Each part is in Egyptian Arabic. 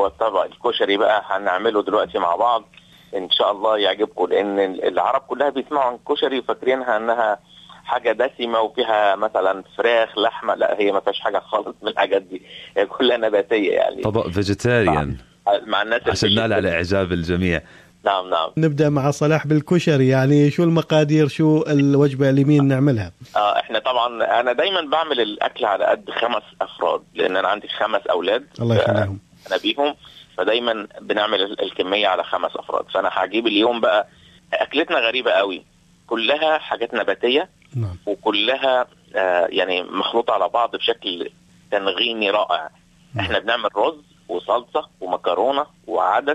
هو طبق الكشري بقى هنعمله دلوقتي مع بعض ان شاء الله يعجبكم لان العرب كلها بيسمعوا عن الكشري وفاكرينها انها حاجه دسمه وفيها مثلا فراخ لحمه لا هي ما فيهاش حاجه خالص من الحاجات دي هي كلها نباتيه يعني طبق فيجيتيريان مع الناس عشان نال على اعجاب الجميع نعم نعم نبدا مع صلاح بالكشري يعني شو المقادير شو الوجبه اللي مين نعملها اه احنا طبعا انا دايما بعمل الاكل على قد خمس افراد لان انا عندي خمس اولاد الله يخليهم انا بيهم فدايما بنعمل ال- الكميه على خمس افراد فانا هجيب اليوم بقى اكلتنا غريبه قوي كلها حاجات نباتيه نعم وكلها آه يعني مخلوطه على بعض بشكل تنغيمي رائع احنا بنعمل رز وصلصه ومكرونه وعدس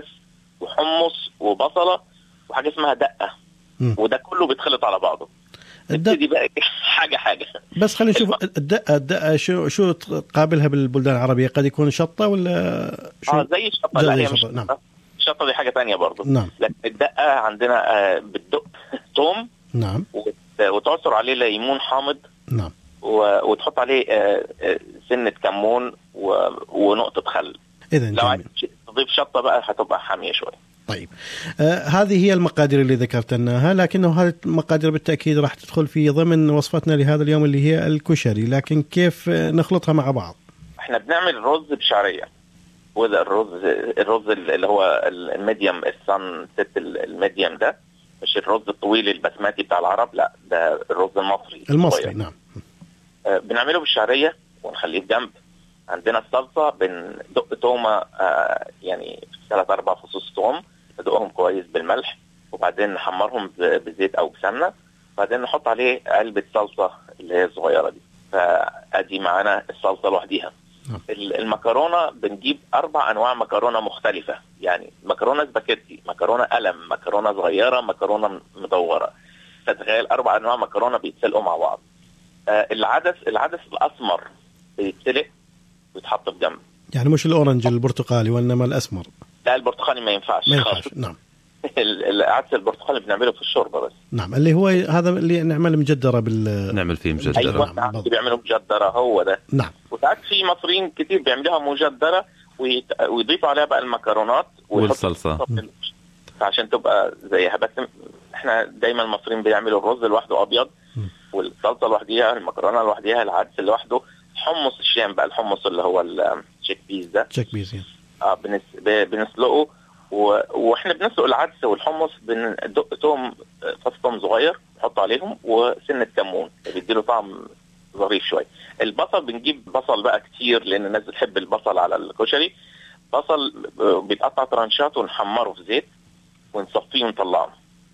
وحمص وبصله وحاجه اسمها دقه مم. وده كله بيتخلط على بعضه الدق نبتدي بقى حاجه حاجه بس خلينا نشوف الدقه الدقه شو شو تقابلها بالبلدان العربيه قد يكون شطه ولا شو اه زي الشطه زي لا هي الشطة، مش نعم. شطة. الشطه دي حاجه تانية برضه نعم لكن الدقه عندنا آه بتدق توم نعم وت- وتعصر عليه ليمون حامض نعم و- وتحط عليه آه، آه، سنه كمون و- ونقطه خل اذا لو عايز جميل تضيف شطه بقى هتبقى حاميه شويه طيب آه هذه هي المقادير اللي ذكرتناها لكنه هذه المقادير بالتاكيد راح تدخل في ضمن وصفتنا لهذا اليوم اللي هي الكشري لكن كيف آه، نخلطها مع بعض احنا بنعمل رز بشعريه وده الرز الرز اللي هو الميديوم السان ست الميديوم ده مش الرز الطويل البسماتي بتاع العرب لا ده الرز المصري المصري الصغير. نعم آه، بنعمله بالشعريه ونخليه بجنب عندنا الصلصه بندق تومه آه، يعني ثلاث اربع فصوص توم ندقهم كويس بالملح وبعدين نحمرهم ب- بزيت او بسمنه وبعدين نحط عليه علبه صلصه اللي هي الصغيره دي فادي معانا الصلصه لوحديها نعم. ال- المكرونه بنجيب اربع انواع مكرونه مختلفه يعني مكرونه سباكيتي مكرونه قلم مكرونه صغيره مكرونه مدوره فتخيل اربع انواع مكرونه بيتسلقوا مع بعض آه، العدس العدس الاسمر بيتسلق ويتحط في جنب يعني مش الاورنج البرتقالي وانما الاسمر لا البرتقالي ما ينفعش ما خالص. ينفعش نعم ال- العدس البرتقالي بنعمله في الشوربه بس نعم اللي هو هذا اللي نعمل مجدره بال نعمل فيه مجدرة ايوه نعم، ساعات بالضبط. بيعملوا مجدره هو ده نعم وساعات في مصريين كتير بيعملوها مجدره ويت- ويضيفوا عليها بقى المكرونات ويحطوا والصلصة. في ال- عشان تبقى زيها بس احنا دايما المصريين بيعملوا الرز لوحده ابيض مم. والصلصه لوحديها المكرونه لوحديها العدس لوحده حمص الشام بقى الحمص اللي هو الشيك بيز ده تشيك بيز يعني. اه بنس... ب- بنسلقه و... واحنا بنسلق العدس والحمص بندق توم فص توم صغير نحطه عليهم وسنه كمون بيديله طعم ظريف شويه البصل بنجيب بصل بقى كتير لان الناس بتحب البصل على الكشري بصل آه، بيتقطع ترانشات ونحمره في زيت ونصفيه ونطلعه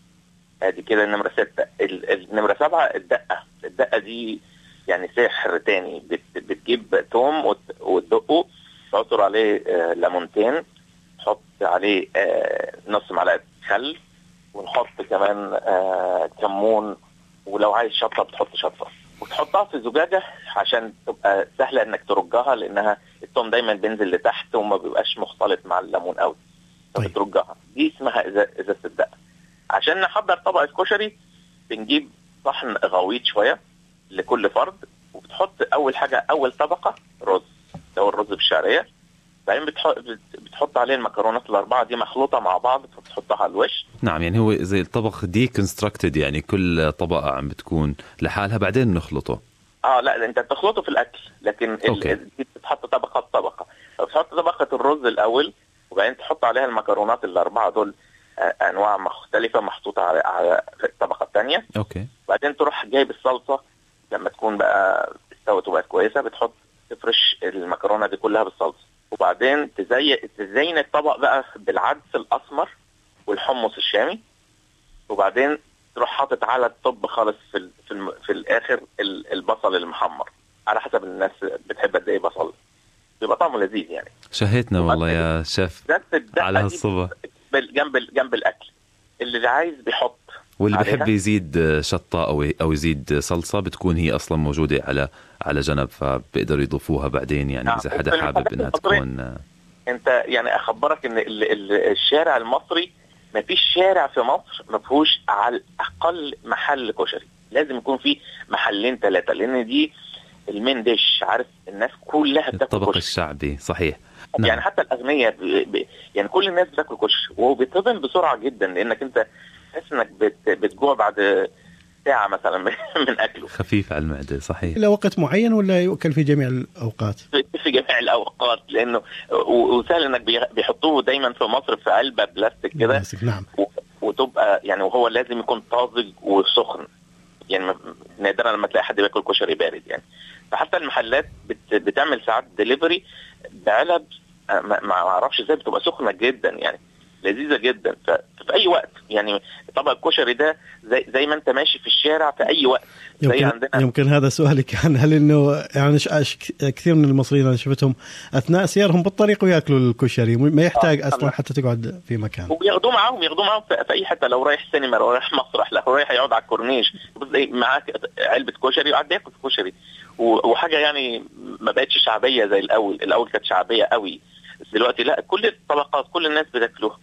ادي كده النمره ستة ال- النمره سبعة الدقة الدقة دي يعني سحر تاني بت... بتجيب توم وت... وتدقه تعصر عليه آه ليمونتين نحط عليه آه نص معلقه خل ونحط كمان آه كمون ولو عايز شطه بتحط شطه وتحطها في زجاجه عشان تبقى سهله انك ترجها لانها التوم دايما بينزل لتحت وما بيبقاش مختلط مع الليمون قوي طيب. فبترجها دي اسمها إزا- ازازه الدقه عشان نحضر طبق الكشري بنجيب صحن غويط شويه لكل فرد وبتحط اول حاجه اول طبقه رز اللي هو الرز بالشعريه بعدين بتحط بتحط عليه المكرونات الاربعه دي مخلوطه مع بعض بتحطها على الوش نعم يعني هو زي الطبق دي كونستراكتد يعني كل طبقة عم بتكون لحالها بعدين نخلطه اه لا انت بتخلطه في الاكل لكن أوكي. ال- دي بتحط طبقه طبقه بتحط طبقه الرز الاول وبعدين تحط عليها المكرونات الاربعه دول آه، انواع مختلفه محطوطه على على الطبقه الثانيه اوكي بعدين تروح جايب الصلصه لما تكون بقى استوت وبقت كويسه بتحط تفرش المكرونه دي كلها بالصلصه وبعدين تزي تزين الطبق بقى بالعدس الاسمر والحمص الشامي وبعدين تروح حاطط على الطب خالص في ال... في, الم... في الاخر ال- البصل المحمر على حسب الناس بتحب قد ايه بصل بيبقى طعمه لذيذ يعني شهيتنا والله يا شيف بس الدقه على دي هالصبح بال- جنب ال- جنب الاكل اللي عايز بيحط واللي عليها. بحب يزيد شطة أو أو يزيد صلصة بتكون هي أصلا موجودة على على جنب فبيقدروا يضيفوها بعدين يعني نعم. إذا حدا وفي حابب الحاجات إنها المصرية. تكون انت يعني اخبرك ان ال- ال- الشارع المصري ما فيش شارع في مصر ما فيهوش على الاقل محل كشري لازم يكون فيه محلين ثلاثه لان دي المين ديش عارف الناس كلها بتاكل الطبق كشري الشعبي صحيح نعم. يعني حتى الاغنياء ب... ب... يعني كل الناس بتاكل كشري وهو بيتهضم بسرعه جدا لانك انت تحس انك بت... بتجوع بعد ساعه مثلا من اكله خفيف على المعده صحيح الى وقت معين ولا يؤكل في جميع الاوقات؟ في في جميع الاوقات لانه و- وسهل انك بي- بيحطوه دايما في مصر في علبه بلاستيك كده بلاستيك، نعم و- وتبقى يعني وهو لازم يكون طازج وسخن يعني ما- نادرا لما تلاقي حد بياكل كشري بارد يعني فحتى المحلات بت بتعمل ساعات دليفري بعلب آه، ما ما اعرفش ازاي بتبقى سخنه جدا يعني لذيذه جدا ف- ففي اي وقت يعني طبق الكشري ده زي زي ما انت ماشي في الشارع في اي وقت زي يمكن عندنا يمكن هذا سؤالي كان هل انه يعني ش- ش- كثير من المصريين انا شفتهم اثناء سيرهم بالطريق وياكلوا الكشري ما يحتاج آه، اصلا طبعاً. حتى تقعد في مكان وبياخدوه معاهم ياخدوه معاهم في في اي حته لو رايح سينما لو رايح مسرح لو رايح يقعد على الكورنيش بتلاقي معاك علبه كشري وقاعد ياكل كشري و- وحاجه يعني ما بقتش شعبيه زي الاول الاول كانت شعبيه قوي بس دلوقتي لا كل الطبقات كل الناس بتاكلوها